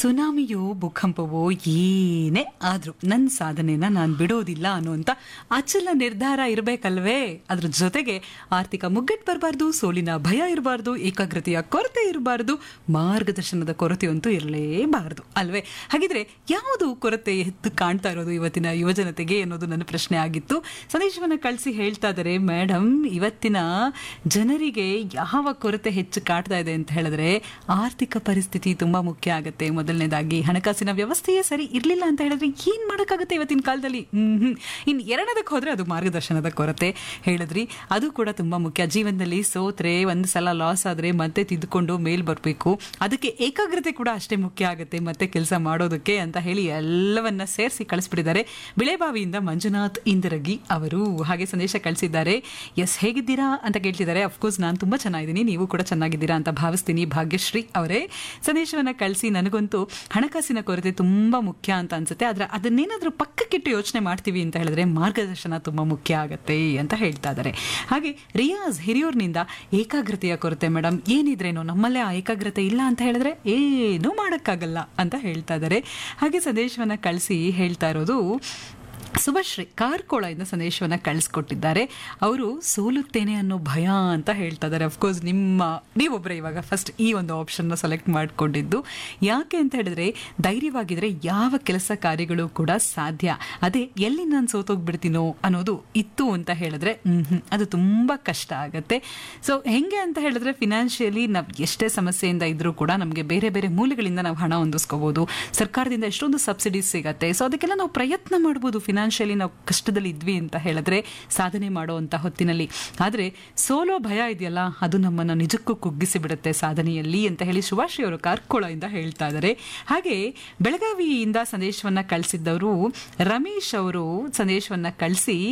ಸುನಾಮಿಯೋ ಭೂಕಂಪವೋ ಏನೇ ಆದ್ರೂ ನನ್ನ ಸಾಧನೆನ ನಾನು ಬಿಡೋದಿಲ್ಲ ಅನ್ನುವಂಥ ಅಚಲ ನಿರ್ಧಾರ ಇರಬೇಕಲ್ವೇ ಅದ್ರ ಜೊತೆಗೆ ಆರ್ಥಿಕ ಮುಗ್ಗಟ್ಟು ಬರಬಾರ್ದು ಸೋಲಿನ ಭಯ ಇರಬಾರ್ದು ಏಕಾಗ್ರತೆಯ ಕೊರತೆ ಇರಬಾರ್ದು ಮಾರ್ಗದರ್ಶನದ ಕೊರತೆಯಂತೂ ಇರಲೇಬಾರದು ಅಲ್ವೇ ಹಾಗಿದ್ರೆ ಯಾವುದು ಕೊರತೆ ಎದ್ದು ಕಾಣ್ತಾ ಇರೋದು ಇವತ್ತಿನ ಯುವಜನತೆಗೆ ಅನ್ನೋದು ನನ್ನ ಪ್ರಶ್ನೆ ಆಗಿತ್ತು ಸಂದೇಶವನ್ನ ಕಳಿಸಿ ಹೇಳ್ತಾ ಇದ್ದಾರೆ ಮೇಡಮ್ ಇವತ್ತಿನ ಜನರಿಗೆ ಯಾವ ಕೊರತೆ ಹೆಚ್ಚು ಕಾಡ್ತಾ ಇದೆ ಅಂತ ಹೇಳಿದ್ರೆ ಆರ್ಥಿಕ ಪರಿಸ್ಥಿತಿ ತುಂಬಾ ಮುಖ್ಯ ಆಗುತ್ತೆ ಮೊದಲನೇದಾಗಿ ಹಣಕಾಸಿನ ವ್ಯವಸ್ಥೆಯೇ ಸರಿ ಇರಲಿಲ್ಲ ಅಂತ ಹೇಳಿದ್ರೆ ಏನ್ ಮಾಡೋಕ್ಕಾಗುತ್ತೆ ಇವತ್ತಿನ ಕಾಲದಲ್ಲಿ ಹ್ಮ್ ಇನ್ ಎರಡನೇದಕ್ಕೆ ಹೋದ್ರೆ ಅದು ಮಾರ್ಗದರ್ಶನದ ಕೊರತೆ ಹೇಳಿದ್ರಿ ಅದು ಕೂಡ ತುಂಬಾ ಮುಖ್ಯ ಜೀವನದಲ್ಲಿ ಸೋತ್ರೆ ಒಂದು ಸಲ ಲಾಸ್ ಆದ್ರೆ ಮತ್ತೆ ತಿದ್ದುಕೊಂಡು ಮೇಲ್ ಬರಬೇಕು ಅದಕ್ಕೆ ಏಕಾಗ್ರತೆ ಕೂಡ ಅಷ್ಟೇ ಮುಖ್ಯ ಆಗುತ್ತೆ ಮತ್ತೆ ಕೆಲಸ ಮಾಡೋದಕ್ಕೆ ಅಂತ ಹೇಳಿ ಎಲ್ಲವನ್ನ ಸೇರಿಸಿ ಕಳಿಸ್ಬಿಟ್ಟಿದ್ದಾರೆ ಬಿಳೆಬಾವಿಯಿಂದ ಮಂಜುನಾಥ್ ಇಂದಿರಗಿ ಅವರು ಹಾಗೆ ಸಂದೇಶ ಕಳಿಸಿದ್ದಾರೆ ಎಸ್ ಹೇಗಿದ್ದೀರಾ ಅಂತ ಕೇಳ್ತಿದ್ದಾರೆ ಅಫ್ಕೋರ್ಸ್ ನಾನು ತುಂಬಾ ಚೆನ್ನಾಗಿದ್ದೀನಿ ನೀವು ಕೂಡ ಚೆನ್ನಾಗಿದ್ದೀರಾ ಅಂತ ಭಾವಿಸ್ತೀನಿ ಭಾಗ್ಯಶ್ರೀ ಅವರೇ ಸಂದೇಶವನ್ನ ಕಳಿಸಿ ನನಗಂತೂ ಹಣಕಾಸಿನ ಕೊರತೆ ತುಂಬಾ ಮುಖ್ಯ ಅಂತ ಅನ್ಸುತ್ತೆ ಆದ್ರೆ ಅದನ್ನೇನಾದ್ರೂ ಪಕ್ಕಕ್ಕಿಟ್ಟು ಯೋಚನೆ ಮಾಡ್ತೀವಿ ಅಂತ ಹೇಳಿದ್ರೆ ಮಾರ್ಗದರ್ಶನ ತುಂಬಾ ಮುಖ್ಯ ಆಗತ್ತೆ ಅಂತ ಹೇಳ್ತಾ ಇದ್ದಾರೆ ಹಾಗೆ ರಿಯಾಜ್ ಹಿರಿಯೂರ್ನಿಂದ ಏಕಾಗ್ರತೆಯ ಕೊರತೆ ಮೇಡಮ್ ಏನಿದ್ರೇನು ನಮ್ಮಲ್ಲೇ ಆ ಏಕಾಗ್ರತೆ ಇಲ್ಲ ಅಂತ ಹೇಳಿದ್ರೆ ಏನೂ ಮಾಡೋಕ್ಕಾಗಲ್ಲ ಅಂತ ಹೇಳ್ತಾ ಇದ್ದಾರೆ ಹಾಗೆ ಸಂದೇಶವನ್ನ ಕಳಿಸಿ ಹೇಳ್ತಾ ಇರೋದು ಸುಭಶ್ರೀ ಕಾರ್ಕೋಳದಿಂದ ಸಂದೇಶವನ್ನ ಕಳಿಸ್ಕೊಟ್ಟಿದ್ದಾರೆ ಅವರು ಸೋಲುತ್ತೇನೆ ಅನ್ನೋ ಭಯ ಅಂತ ಹೇಳ್ತಾ ಇದ್ದಾರೆ ಅಫ್ಕೋರ್ಸ್ ನಿಮ್ಮ ನೀವೊಬ್ಬರೇ ಇವಾಗ ಫಸ್ಟ್ ಈ ಒಂದು ಆಪ್ಷನ್ನ ಸೆಲೆಕ್ಟ್ ಮಾಡಿಕೊಂಡಿದ್ದು ಯಾಕೆ ಅಂತ ಹೇಳಿದ್ರೆ ಧೈರ್ಯವಾಗಿದ್ರೆ ಯಾವ ಕೆಲಸ ಕಾರ್ಯಗಳು ಕೂಡ ಸಾಧ್ಯ ಅದೇ ಎಲ್ಲಿ ನಾನು ಸೋತೋಗ್ಬಿಡ್ತೀನೋ ಅನ್ನೋದು ಇತ್ತು ಅಂತ ಹೇಳಿದ್ರೆ ಹ್ಮ್ ಅದು ತುಂಬಾ ಕಷ್ಟ ಆಗತ್ತೆ ಸೊ ಹೆಂಗೆ ಅಂತ ಹೇಳಿದ್ರೆ ಫಿನಾನ್ಷಿಯಲಿ ನಾವು ಎಷ್ಟೇ ಸಮಸ್ಯೆಯಿಂದ ಇದ್ರೂ ಕೂಡ ನಮಗೆ ಬೇರೆ ಬೇರೆ ಮೂಲಗಳಿಂದ ನಾವು ಹಣ ಹೊಂದಿಸ್ಕೋಬಹುದು ಸರ್ಕಾರದಿಂದ ಎಷ್ಟೊಂದು ಸಬ್ಸಿಡೀಸ್ ಸಿಗತ್ತೆ ಸೊ ಅದಕ್ಕೆಲ್ಲ ನಾವು ಪ್ರಯತ್ನ ಮಾಡ್ಬೋದು ಫಿನಾನ್ಷಿಯಲಿ ನಾವು ಕಷ್ಟದಲ್ಲಿ ಇದ್ವಿ ಅಂತ ಹೇಳಿದ್ರೆ ಸಾಧನೆ ಮಾಡುವಂತ ಹೊತ್ತಿನಲ್ಲಿ ಆದ್ರೆ ಸೋಲೋ ಭಯ ಇದೆಯಲ್ಲ ಅದು ನಮ್ಮನ್ನ ನಿಜಕ್ಕೂ ಕುಗ್ಗಿಸಿ ಬಿಡುತ್ತೆ ಸಾಧನೆಯಲ್ಲಿ ಅಂತ ಹೇಳಿ ಸುಭಾಷಿ ಅವರು ಕಾರ್ಕೋಳದಿಂದ ಹೇಳ್ತಾ ಇದ್ದಾರೆ ಹಾಗೆ ಬೆಳಗಾವಿಯಿಂದ ಸಂದೇಶವನ್ನ ಕಳಿಸಿದ್ದವರು ರಮೇಶ್ ಅವರು ಸಂದೇಶವನ್ನ ಕಳಿಸಿ